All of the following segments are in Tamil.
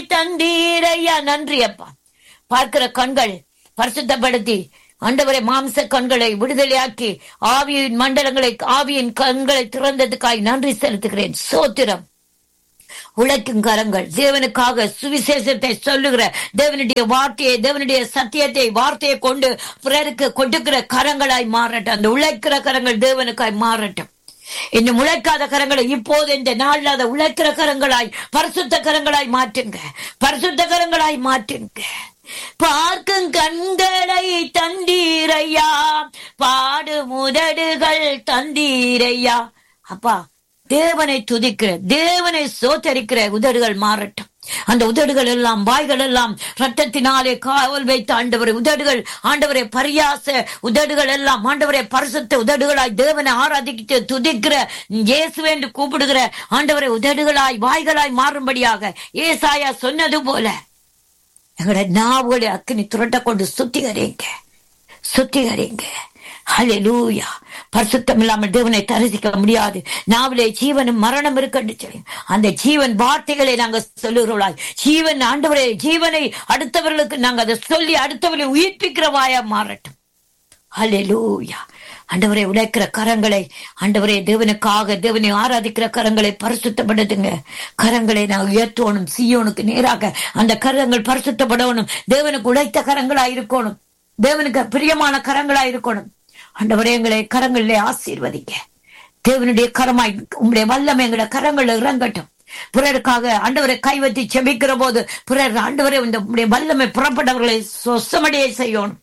தந்தீரையா நன்றி அப்பா பார்க்கிற கண்கள் பரிசுத்தப்படுத்தி ஆண்டவரை மாம்ச கண்களை விடுதலையாக்கி ஆவியின் மண்டலங்களை ஆவியின் கண்களை திறந்ததுக்காய் நன்றி செலுத்துகிறேன் சோத்திரம் உழைக்கும் கரங்கள் தேவனுக்காக சுவிசேஷத்தை சொல்லுகிற தேவனுடைய வார்த்தையை தேவனுடைய சத்தியத்தை வார்த்தையை கொண்டு பிறருக்கு கொடுக்கிற கரங்களாய் மாறட்டும் அந்த உழைக்கிற கரங்கள் தேவனுக்காய் மாறட்டும் இன்னும் உழைக்காத கரங்களை இப்போது இந்த நாளில் அதை உழைக்கிற கரங்களாய் பரிசுத்த கரங்களாய் மாற்றுங்க பரிசுத்த கரங்களாய் மாற்றுங்க பார்க்கும் கண்களை தந்தீரையா பாடு முதடுகள் தந்தீரையா அப்பா தேவனை துதிக்கிற தேவனை சோத்தரிக்கிற உதடுகள் மாறட்டும் அந்த உதடுகள் எல்லாம் வாய்கள் எல்லாம் ரத்தத்தினாலே காவல் வைத்த ஆண்டவரை உதடுகள் ஆண்டவரை பரியாச உதடுகள் எல்லாம் ஆண்டவரை பரிசுத்த உதடுகளாய் தேவனை ஆராதித்து துதிக்கிற இயேசு என்று கூப்பிடுகிற ஆண்டவரை உதடுகளாய் வாய்களாய் மாறும்படியாக ஏசாயா சொன்னது போல எங்களோட நாவுகளை அக்கினி துரட்ட கொண்டு சுத்திகரிங்க சுத்திகரிங்க ஹalleluya பரிசுத்தம் இல்லாமல் தேவனை தரிசிக்க முடியாது நாவிலே ஜீவனும் மரணம் இருக்கன்னு சொல்லி அந்த ஜீவன் வார்த்தைகளை நாங்க சொல்லுகிறோம் ஜீவன் ஆண்டவரே ஜீவனை அடுத்தவர்களுக்கு நாங்க அதை சொல்லி அடுத்தவர்களை உயிர்ப்பிக்கிற வாயா மாறட்டும் ஹalleluya ஆண்டவரை உழைக்கிற கரங்களை ஆண்டவரே தேவனுக்காக தேவனை ஆராதிக்கிற கரங்களை பரிசுத்தப்படுத்துங்க கரங்களை நான் உயர்த்தணும் சியோனுக்கு நேராக அந்த கரங்கள் பரிசுத்தப்படணும் தேவனுக்கு உழைத்த கரங்களா இருக்கணும் தேவனுக்கு பிரியமான கரங்களா இருக்கணும் ஆண்டவரே எங்களை கரங்களிலே ஆசீர்வதிங்க தேவனுடைய கரமாய் உங்களுடைய வல்லமை எங்களுடைய கரங்கள் இறங்கட்டும் பிறருக்காக ஆண்டவரை கைவத்தி செபிக்கிற போது பிறர் ஆண்டவரை இந்த உம்முடைய வல்லமை புறப்பட்டவர்களை சொசமடியை செய்யணும்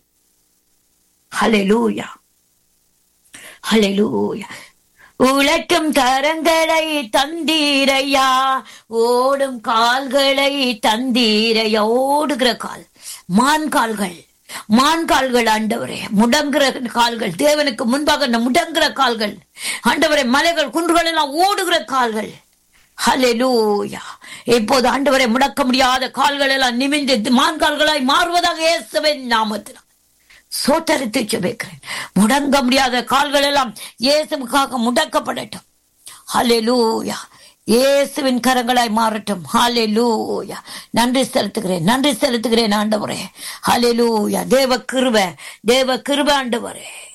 ஹalleluya ஹalleluya உழைக்கும் கரங்களை தந்தீரையா ஓடும் கால்களை தந்தீரையா ஓடுகிற கால் மான் கால்கள் மான் கால்கள் ஆண்டவரே முடங்குற கால்கள் தேவனுக்கு முன்பாக இந்த முடங்குற கால்கள் ஆண்டவரே மலைகள் குன்றுகள் எல்லாம் ஓடுகிற கால்கள் ஹalleluya இப்போது ஆண்டவரை முடக்க முடியாத கால்கள் எல்லாம் நிமிந்து மான் கால்களாய் மாறுவதாக இயேசுவின் நாமத்தினால் சோத்தரித்து ஜெபிக்கிறேன் முடங்க முடியாத கால்கள் எல்லாம் இயேசுவுக்காக முடக்கப்படட்டும் ஹalleluya இயேசுவின் கரங்களாய் மாறட்டும் ஹalleluya நன்றி செலுத்துகிறேன் நன்றி செலுத்துகிறேன் ஆண்டவரே ஹalleluya தேவ கிருபை தேவ கிருபை ஆண்டவரே